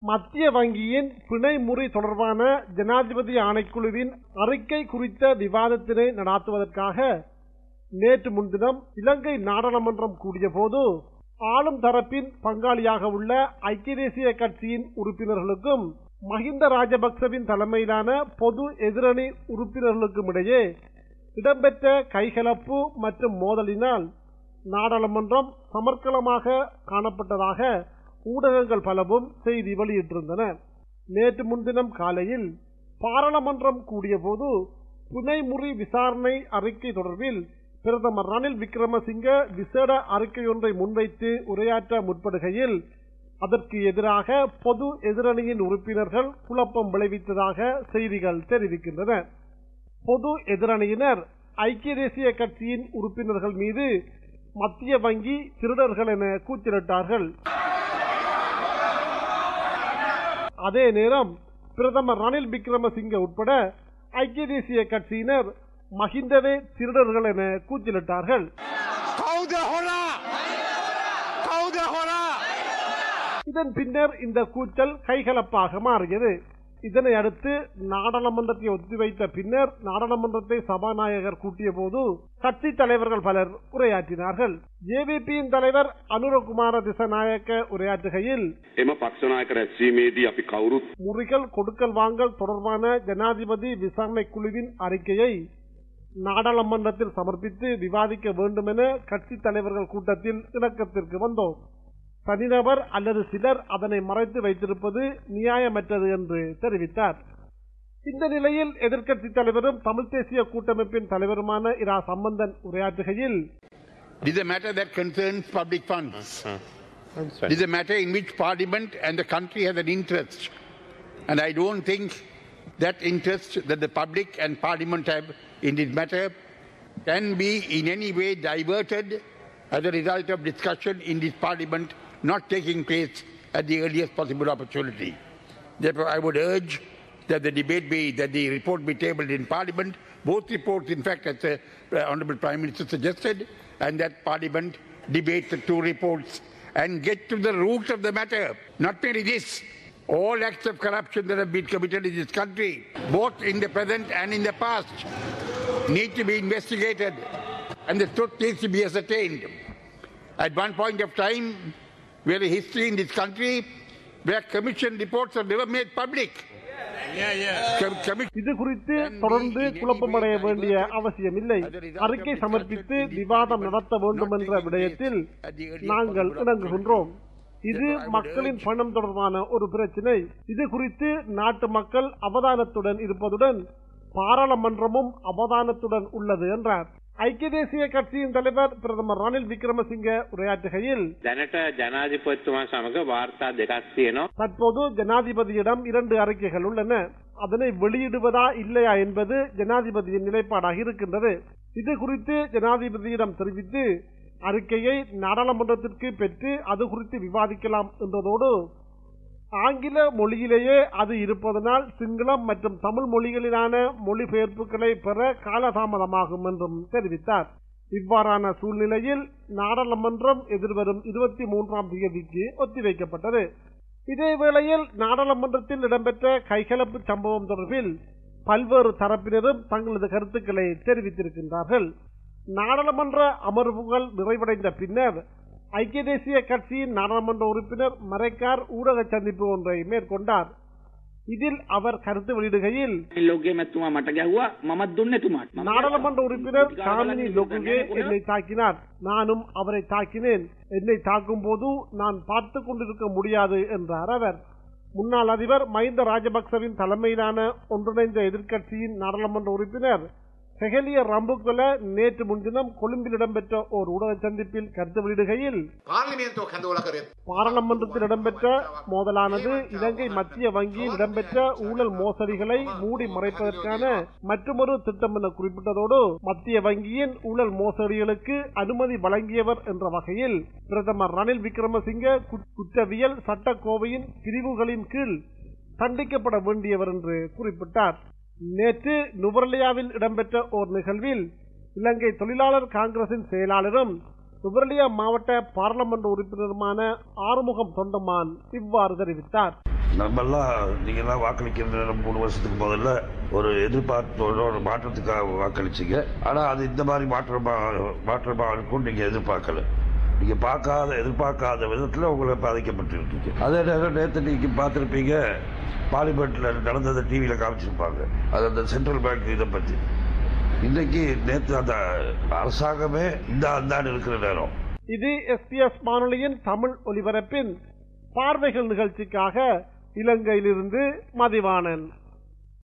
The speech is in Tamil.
மத்திய வங்கியின் பிணை முறை தொடர்பான ஜனாதிபதி ஆணைக்குழுவின் அறிக்கை குறித்த விவாதத்தினை நடாத்துவதற்காக நேற்று முன்தினம் இலங்கை நாடாளுமன்றம் கூடியபோது ஆளும் தரப்பின் பங்காளியாக உள்ள ஐக்கிய தேசிய கட்சியின் உறுப்பினர்களுக்கும் மஹிந்த ராஜபக்சவின் தலைமையிலான பொது எதிரணி உறுப்பினர்களுக்கும் இடையே இடம்பெற்ற கைகலப்பு மற்றும் மோதலினால் நாடாளுமன்றம் சமர்க்கலமாக காணப்பட்டதாக ஊடகங்கள் பலவும் செய்தி வெளியிட்டிருந்தன நேற்று முன்தினம் காலையில் பாராளுமன்றம் கூடியபோது புனைமுறி விசாரணை அறிக்கை தொடர்பில் பிரதமர் ரணில் விக்ரமசிங்க விசேட அறிக்கையொன்றை முன்வைத்து உரையாற்ற முற்படுகையில் அதற்கு எதிராக பொது எதிரணியின் உறுப்பினர்கள் குழப்பம் விளைவித்ததாக செய்திகள் தெரிவிக்கின்றன பொது எதிரணியினர் ஐக்கிய தேசிய கட்சியின் உறுப்பினர்கள் மீது மத்திய வங்கி திருடர்கள் என கூச்சலிட்டார்கள் அதே நேரம் பிரதமர் ரணில் விக்ரமசிங்க உட்பட ஐக்கிய தேசிய கட்சியினர் மஹிந்தவே திருடர்கள் என கூச்சலிட்டார்கள் කවුද හොරා කවුද හොරා இதன் பின்னர் இந்த கூச்சல் கைகலப்பாக மாறியது இதனை அடுத்து நாடாளுமன்றத்தை ஒத்திவைத்த பின்னர் நாடாளுமன்றத்தை சபாநாயகர் கூட்டிய போது கட்சி தலைவர்கள் பலர் உரையாற்றினார்கள் ஜேவிபியின் தலைவர் அனுரகுமார திசநாயக்க உரையாற்றுகையில் එම පක්ෂනායක රැස්වීමේදී අපි කවුරුත් முறிகள் கொடுக்கல் வாங்கல் தொடர்பான ஜனாதிபதி விசாரணை குழுவின் அறிக்கையை நாடாளுமன்றத்தில் சமர்ப்பித்து விவாதிக்க வேண்டும் என கட்சி தலைவர்கள் கூட்டத்தில் இணக்கத்திற்கு வந்தோம் தனிநபர் அல்லது சிலர் அதனை மறைத்து வைத்திருப்பது நியாயமற்றது என்று தெரிவித்தார் இந்த நிலையில் எதிர்க்கட்சி தலைவரும் தமிழ் தேசிய கூட்டமைப்பின் தலைவருமான இரா சம்பந்தன் உரையாற்றுகையில் This is a matter that concerns public funds. This is a matter in which Parliament and the country has an interest. And I don't think that interest that the public and Parliament have in this matter can be in any way diverted as a result of discussion in this Parliament not taking place at the earliest possible opportunity. Therefore, I would urge that the debate be, that the report be tabled in Parliament, both reports, in fact, as the uh, Honourable Prime Minister suggested, and that Parliament debate the two reports and get to the root of the matter. Not merely this, all acts of corruption that have been committed in this country, both in the present and in the past, need to be investigated, and the truth needs to be ascertained. At one point of time, we had a history in this country where commission reports are never made public. Com- commission- இது குறித்து தொடர்ந்து குழப்பமடைய வேண்டிய அவசியமில்லை அறிக்கை சமர்ப்பித்து விவாதம் நடத்த வேண்டும் என்ற விடயத்தில் நாங்கள் இணங்குகின்றோம் இது மக்களின் பணம் தொடர்பான ஒரு பிரச்சினை இது குறித்து நாட்டு மக்கள் அவதானத்துடன் இருப்பதுடன் பாராளுமன்றமும் அவதானத்துடன் உள்ளது என்றார் ஐக்கிய தேசிய கட்சியின் தலைவர் பிரதமர் ரணில் விக்ரமசிங்க உரையாற்றுகையில் දැනට ජනාධිපතිතුමා සමඟ වාර්තා දෙකක් තියෙනවා. தற்போது ஜனாதிபதியிடம் இரண்டு அறிக்கைகள் உள்ளன அதனை வெளியிடுவதா இல்லையா என்பது ஜனாதிபதியின் நிலைப்பாடாக இருக்கின்றது இது குறித்து ஜனாதிபதியிடம் தெரிவித்து அறிக்கையை நாடாளுமன்றத்திற்கு பெற்று அது குறித்து விவாதிக்கலாம் என்றதோடு ஆங்கில மொழியிலேயே அது இருப்பதனால் சிங்களம் மற்றும் தமிழ் மொழிகளிலான மொழிபெயர்ப்புகளை பெற காலதாமதமாகும் என்றும் தெரிவித்தார் இவ்வாறான சூழ்நிலையில் நாடாளுமன்றம் எதிர்வரும் இருபத்தி மூன்றாம் தேதிக்கு ஒத்திவைக்கப்பட்டது இதேவேளையில் நாடாளுமன்றத்தில் இடம்பெற்ற கைகலப்பு சம்பவம் தொடர்பில் பல்வேறு தரப்பினரும் தங்களது கருத்துக்களை தெரிவித்திருக்கின்றார்கள் நாடாளுமன்ற அமர்வுகள் நிறைவடைந்த பின்னர் ஐக்கிய தேசிய கட்சியின் நாடாளுமன்ற உறுப்பினர் மரைக்கார் ஊடக சந்திப்பு ஒன்றை மேற்கொண்டார் இதில் அவர் கருத்து வெளியிடுகையில் ලෝකයේ මැතුමා මට ගැහුවා මමත් දුන්නේ එතුමාට. මම நாடாளுமன்ற உறுப்பினர் காமினி லோகுகே என்னை தாக்கினார் நானும் அவரை தாக்கினேன் என்னை தாக்கும் போது நான் பார்த்து கொண்டிருக்க முடியாது என்றார் அவர் முன்னாள் அதிபர் மஹிந்த ராஜபக்சவின் தலைமையிலான ஒன்றிணைந்த எதிர்க்கட்சியின் நாடாளுமன்ற உறுப்பினர் செஹலிய ரம்புக்குல நேற்று முன்தினம் கொழும்பில் இடம்பெற்ற ஓர் ஊடக சந்திப்பில் கருத்து வெளியிடுகையில் පාර්ලිමේන්තුවක් හැඳෝලා කරේ பாராளுமன்றத்தில் இடம்பெற்ற மோதலானது இலங்கை மத்திய வங்கியில் இடம்பெற்ற ஊழல் மோசடிகளை மூடி மறைப்பதற்கான மற்றொரு திட்டம் என குறிப்பிட்டதோடு மத்திய வங்கியின் ஊழல் மோசடிகளுக்கு அனுமதி வழங்கியவர் என்ற வகையில் பிரதமர் ரணில் விக்ரமசிங்க குட்- குற்றவியல் சட்டக்கோவையின் பிரிவுகளின் கீழ் தண்டிக்கப்பட வேண்டியவர் என்று குறிப்பிட்டார் நேற்று நுவர்லியாவில் இடம்பெற்ற ஓர் நிகழ்வில் இலங்கை தொழிலாளர் காங்கிரசின் செயலாளரும் நுவர்லியா மாவட்ட பாராளுமன்ற உறுப்பினருமான ஆறுமுகம் தொண்டமான் இவ்வாறு தெரிவித்தார் நம்மெல்லாம் நீங்கெல்லாம் வாக்களிக்கிற நேரம் மூணு வருஷத்துக்கு முதல்ல ஒரு எதிர்பார்ப்போட ஒரு மாற்றத்துக்காக வாக்களிச்சீங்க ஆனா அது இந்த மாதிரி மாற்றமா மாற்றமா இருக்கும் நீங்க எதிர்பார்க்கல நீங்க பார்க்காத எதிர்பார்க்காத விதத்துல உங்களை பாதிக்கப்பட்டிருக்கீங்க அதே நேரம் நேற்று நீங்க பார்த்திருப்பீங்க பார்லிமெண்ட்ல நடந்ததை டிவியில காமிச்சிருப்பாங்க அது அந்த சென்ட்ரல் பேங்க் இதை பத்தி இன்னைக்கு நேற்று அந்த அரசாங்கமே இந்த அந்தாண்டு இருக்கிற நேரம் இது எஸ்பிஎஸ் வானொலியின் தமிழ் ஒலிபரப்பின் பார்வைகள் நிகழ்ச்சிக்காக இலங்கையிலிருந்து மதிவாணன்